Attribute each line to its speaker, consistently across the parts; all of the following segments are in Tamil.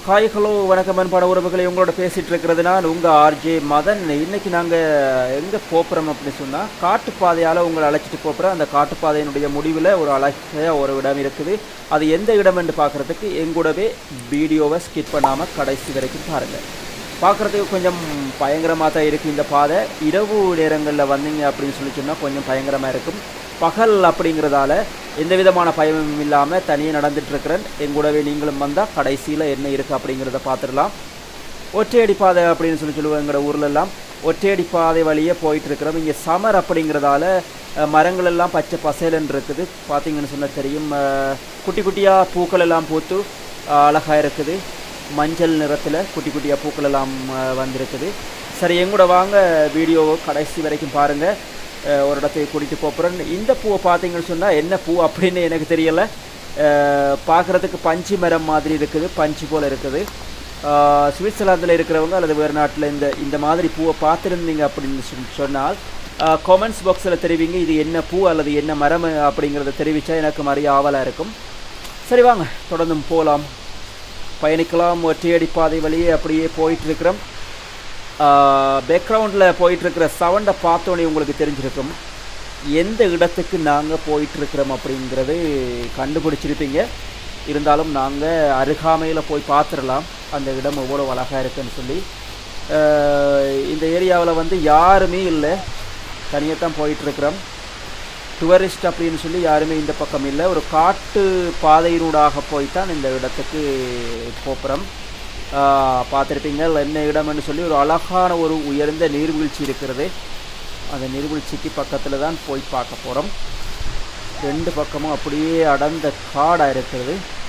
Speaker 1: ஹாய் ஹலோ வணக்கம் அன்பான உறவுகளை உங்களோட பேசிட்டு இருக்கிறது நான் உங்கள் ஆர்ஜே மதன் இன்னைக்கு நாங்கள் எங்கே போப்புறோம் அப்படின்னு சொன்னால் காட்டுப்பாதையால் உங்களை அழைச்சிட்டு போப்புறோம் அந்த காட்டுப்பாதையினுடைய முடிவில் ஒரு அழகிய ஒரு இடம் இருக்குது அது எந்த இடம் என்று பார்க்குறதுக்கு எங்கூடவே வீடியோவை ஸ்கிப் பண்ணாமல் கடைசி வரைக்கும் பாருங்கள் பார்க்குறதுக்கு கொஞ்சம் பயங்கரமாக தான் இருக்குது இந்த பாதை இரவு நேரங்களில் வந்தீங்க அப்படின்னு சொல்லி சொன்னால் கொஞ்சம் பயங்கரமாக இருக்கும் பகல் அப்படிங்கிறதால எந்த விதமான பயமும் இல்லாமல் தனியாக நடந்துட்டுருக்கிறேன் எங்கூடவே நீங்களும் வந்தால் கடைசியில் என்ன இருக்குது அப்படிங்கிறத பார்த்துடலாம் ஒற்றையடி பாதை அப்படின்னு சொல்லி சொல்லுவோம் எங்களோட ஊர்லெல்லாம் ஒற்றையடி பாதை வழியே போயிட்டுருக்கிறோம் இங்கே சமர் அப்படிங்கிறதால அஹ், மரங்கள் எல்லாம் பச்சை பசேலன்னு இருக்குது பார்த்தீங்கன்னு சொன்னால் தெரியும் அஹ், குட்டி குட்டியாக பூக்கள் எல்லாம் பூத்து அழகாக இருக்குது மஞ்சள் நிறத்தில் குட்டி குட்டியாக பூக்கள் எல்லாம் அஹ், வந்திருக்குது சரி எங்கூட வாங்க வீடியோ கடைசி வரைக்கும் பாருங்கள் ஒரு இடத்துக்கு கூட்டிகிட்டு போகிறேன் இந்த பூவை பார்த்தீங்கன்னு சொன்னால் என்ன பூ அப்படின்னு எனக்கு தெரியலை பார்க்குறதுக்கு பஞ்சு மரம் மாதிரி இருக்குது பஞ்சு போல் இருக்குது அஹ், சுவிட்சர்லாந்தில் இருக்கிறவங்க அல்லது வேறு நாட்டில் இந்த இந்த மாதிரி பூவை பார்த்துருந்தீங்க அப்படின்னு சொல்லி சொன்னால் கமெண்ட்ஸ் பாக்ஸில் தெரிவிங்க இது என்ன பூ அல்லது என்ன மரம் அப்படிங்கிறத தெரிவித்தா எனக்கு மறிய ஆவலாக இருக்கும் சரி வாங்க தொடர்ந்தும் போகலாம் பயணிக்கலாம் ஒற்றையடி பாதை வழியே அப்படியே போயிட்டு இருக்கிறோம் பேக்ரவுண்டில் போயிட்டுருக்கிற சவுண்டை பார்த்தோன்னே உங்களுக்கு தெரிஞ்சிருக்கும் எந்த இடத்துக்கு நாங்கள் போயிட்டுருக்கிறோம் அப்படிங்கிறது கண்டுபிடிச்சிருப்பீங்க இருந்தாலும் நாங்கள் அருகாமையில் போய் பார்த்துடலாம் அந்த இடம் எவ்வளோ அழகாக இருக்குன்னு சொல்லி ஆஹ் இந்த ஏரியாவில் வந்து யாருமே இல்லை தனியாக தான் போயிட்டுருக்குறோம் டூரிஸ்ட் அப்படின்னு சொல்லி யாருமே இந்த பக்கம் இல்லை ஒரு காட்டு பாதையினூடாக போய் தான் இந்த இடத்துக்கு போப்புறோம் பார்த்துருப்பீங்க என்ன இடம்னு சொல்லி ஒரு அழகான ஒரு உயர்ந்த நீர்வீழ்ச்சி இருக்கிறது அந்த நீர்வீழ்ச்சிக்கு பக்கத்தில் தான் போய் பார்க்க போகிறோம் ரெண்டு பக்கமும் அப்படியே அடர்ந்த காடாக இருக்கிறது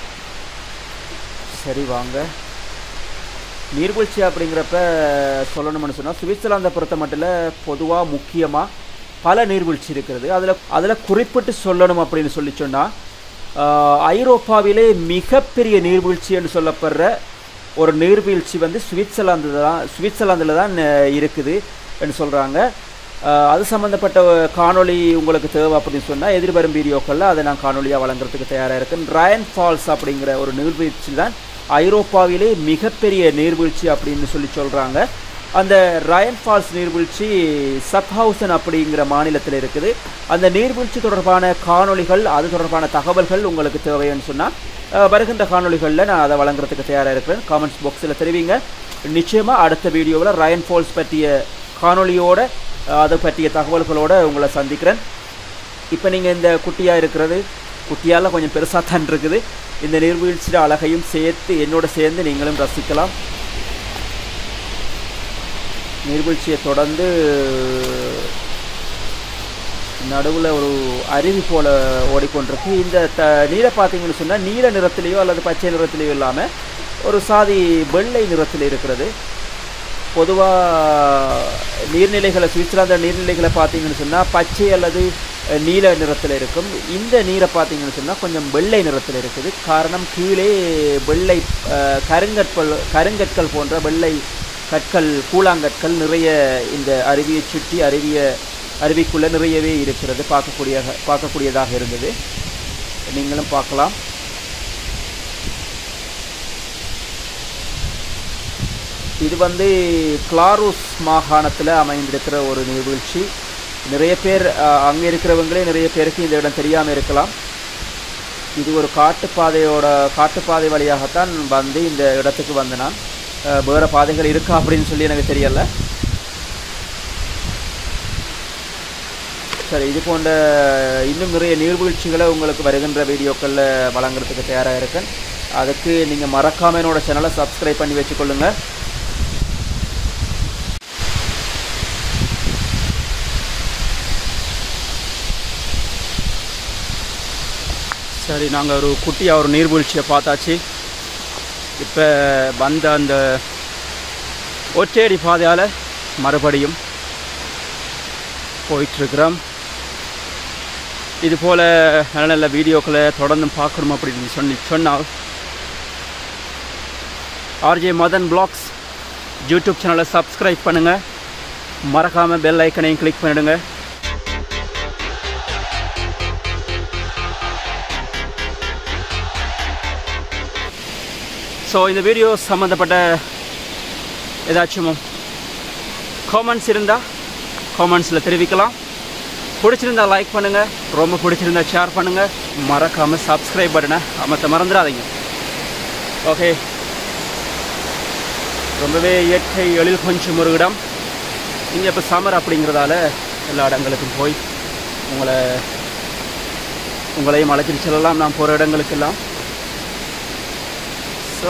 Speaker 1: சரி வாங்க நீர்வீழ்ச்சி அப்படிங்கிறப்ப சொல்லணும்னு சொன்னால் சுவிட்சர்லாந்தை பொறுத்த மட்டும் பொதுவாக முக்கியமாக பல நீர்வீழ்ச்சி இருக்கிறது அதில் அதில் குறிப்பிட்டு சொல்லணும் அப்படின்னு சொல்லி சொன்னால் ஐரோப்பாவிலே மிகப்பெரிய நீர்வீழ்ச்சி என்று சொல்லப்படுற ஒரு நீர்வீழ்ச்சி வந்து சுவிட்சர்லாந்து தான் சுவிட்சர்லாந்தில் தான் அஹ், இருக்குது என்று சொல்கிறாங்க அது சம்மந்தப்பட்ட காணொளி உங்களுக்கு தேவை அப்படின்னு சொன்னால் எதிர்வரும் வீடியோக்களில் அதை நான் காணொலியாக வழங்குறதுக்கு தயாராக இருக்கேன் ரயன் ஃபால்ஸ் அப்படிங்கிற ஒரு நீர்வீழ்ச்சி தான் ஐரோப்பாவிலே மிகப்பெரிய நீர்வீழ்ச்சி அப்படின்னு சொல்லி சொல்கிறாங்க அந்த ரயன் ஃபால்ஸ் நீர்வீழ்ச்சி சப்ஹவுசன் அப்படிங்கிற மாநிலத்தில் இருக்குது அந்த நீர்வீழ்ச்சி தொடர்பான காணொளிகள் அது தொடர்பான தகவல்கள் உங்களுக்கு தேவைன்னு சொன்னால் அஹ், வருகின்ற காணொளிகளில் நான் அதை வழங்குறதுக்கு தயாராக இருக்கிறேன் காமெண்ட்ஸ் பாக்ஸில் தெரிவிங்க நிச்சயமாக அடுத்த வீடியோவில் ரயன் ஃபால்ஸ் பற்றிய காணொளியோட அஹ், அதை பற்றிய தகவல்களோட உங்களை சந்திக்கிறேன் இப்போ நீங்கள் இந்த குட்டியாக இருக்கிறது குட்டியால் கொஞ்சம் பெருசாக தான் இருக்குது இந்த நீர்வீழ்ச்சியோட அழகையும் சேர்த்து என்னோட சேர்ந்து நீங்களும் ரசிக்கலாம் நீர்வீழ்ச்சியை தொடர்ந்து நடுவில் ஒரு அருவி போல ஓடிக்கொண்டிருக்கு இந்த த நீரை பார்த்தீங்கன்னு சொன்னால் நீல நிறத்திலேயோ அல்லது பச்சை நிறத்திலேயோ இல்லாமல் ஒரு சாதி வெள்ளை நிறத்தில் இருக்கிறது பொதுவாக நீர்நிலைகளை சுவிட்சர்லாந்து நீர்நிலைகளை பார்த்தீங்கன்னு சொன்னால் பச்சை அல்லது அஹ், நீல நிறத்தில் இருக்கும் இந்த நீரை பார்த்தீங்கன்னு சொன்னால் கொஞ்சம் வெள்ளை நிறத்தில் இருக்குது காரணம் கீழே வெள்ளை அஹ், கருங்கற்கள் கருங்கற்கள் போன்ற வெள்ளை கற்கள் கூழாங்கற்கள் நிறைய இந்த அருவியை சுற்றி அருவிய அருவிக்குள்ளே நிறையவே இருக்கிறது பார்க்கக்கூடிய பார்க்கக்கூடியதாக இருந்தது நீங்களும் பார்க்கலாம் இது வந்து கிளாரூஸ் மாகாணத்தில் அமைந்திருக்கிற ஒரு நீர்வீழ்ச்சி நிறைய பேர் அங்கே இருக்கிறவங்களே நிறைய பேருக்கு இந்த இடம் தெரியாமல் இருக்கலாம் இது ஒரு காட்டுப்பாதையோட காட்டுப்பாதை வழியாகத்தான் வந்து இந்த இடத்துக்கு வந்து நான் அஹ், வேறு பாதைகள் இருக்கா அப்படின்னு சொல்லி எனக்கு தெரியல சரி இது போன்ற இன்னும் நிறைய நீர்வீழ்ச்சிகளை உங்களுக்கு வருகின்ற வீடியோக்களில் வழங்குறதுக்கு தயாராக இருக்கேன் அதுக்கு நீங்கள் மறக்காம என்னோட சேனலை சப்ஸ்கிரைப் பண்ணி வச்சுக்கொள்ளுங்க சரி நாங்கள் ஒரு குட்டியாக ஒரு நீர்வீழ்ச்சியை பார்த்தாச்சு இப்போ வந்த அந்த ஒற்றையடி பாதையால் மறுபடியும் போயிட்டுருக்குறோம் இது போல் நல்ல நல்ல வீடியோக்களை தொடர்ந்து பார்க்கணும் அப்படின்னு சொல்லி சொன்னால் ஆர்ஜே மதன் பிளாக்ஸ் யூடியூப் சேனலை சப்ஸ்கிரைப் பண்ணுங்கள் மறக்காமல் பெல் ஐக்கனையும் கிளிக் பண்ணிடுங்க ஸோ ஸோ இந்த வீடியோ சம்மந்தப்பட்ட ஏதாச்சும் காமெண்ட்ஸ் இருந்தால் காமெண்ட்ஸில் தெரிவிக்கலாம் பிடிச்சிருந்தா லைக் பண்ணுங்கள் ரொம்ப பிடிச்சிருந்தா ஷேர் பண்ணுங்கள் மறக்காமல் சப்ஸ்கிரைப் பட்டனை அமர்த்த மறந்துடாதீங்க ஓகே ரொம்பவே இயற்கை எழில் கொஞ்சம் ஒரு இடம் இங்கே இப்போ சம்மர் அப்படிங்கிறதால எல்லா இடங்களுக்கும் போய் உங்களை உங்களையும் அழைச்சிட்டு செல்லலாம் நான் போகிற இடங்களுக்கெல்லாம் ஸோ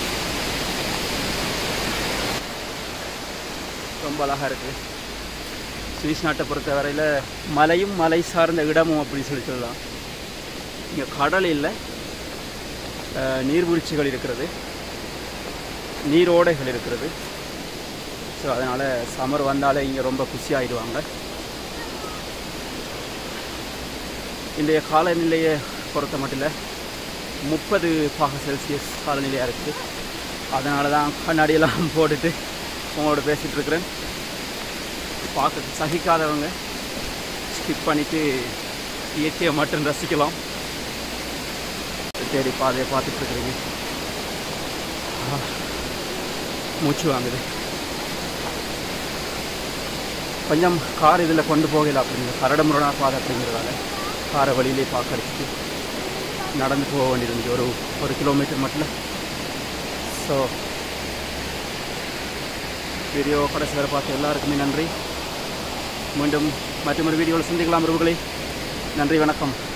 Speaker 1: ரொம்ப அழகாக இருக்குது சுவிஸ் நாட்டை பொறுத்த வரையில் மலையும் மலை சார்ந்த இடமும் அப்படி சொல்லி சொல்லலாம் இங்கே கடல் இல்லை அஹ், நீர்வீழ்ச்சிகள் இருக்கிறது நீரோடைகள் இருக்கிறது ஸோ அதனால் சம்மர் வந்தாலே இங்கே ரொம்ப குஷியாகிடுவாங்க இன்றைய காலநிலையை பொறுத்த மட்டும் முப்பது பாக செல்சியஸ் காலநிலையாக இருக்குது அதனால தான் கண்ணாடியெல்லாம் போட்டுட்டு உங்களோட பேசிகிட்டு இருக்கிறேன் பார்க்க சகிக்காதவங்க ஸ்கிப் பண்ணிவிட்டு இயற்கையை மட்டும் ரசிக்கலாம் தேடி பாதையை பார்த்துட்டு இருக்கிறீங்க ஆ, மூச்சு வாங்குது கொஞ்சம் கார் இதில் கொண்டு போகல அப்படிங்கிற கரடமுரணா பாதை அப்படிங்கிறதால காரை வழியிலே பார்க்க அடிச்சுட்டு நடந்து போக வேண்டியிருந்துச்சு ஒரு ஒரு கிலோமீட்டர் மட்டும் ஸோ வீடியோ கடைசி வரை பார்த்த எல்லாருக்குமே நன்றி மீண்டும் மற்றொரு வீடியோவில் சந்திக்கலாம் உறவுகளே நன்றி வணக்கம்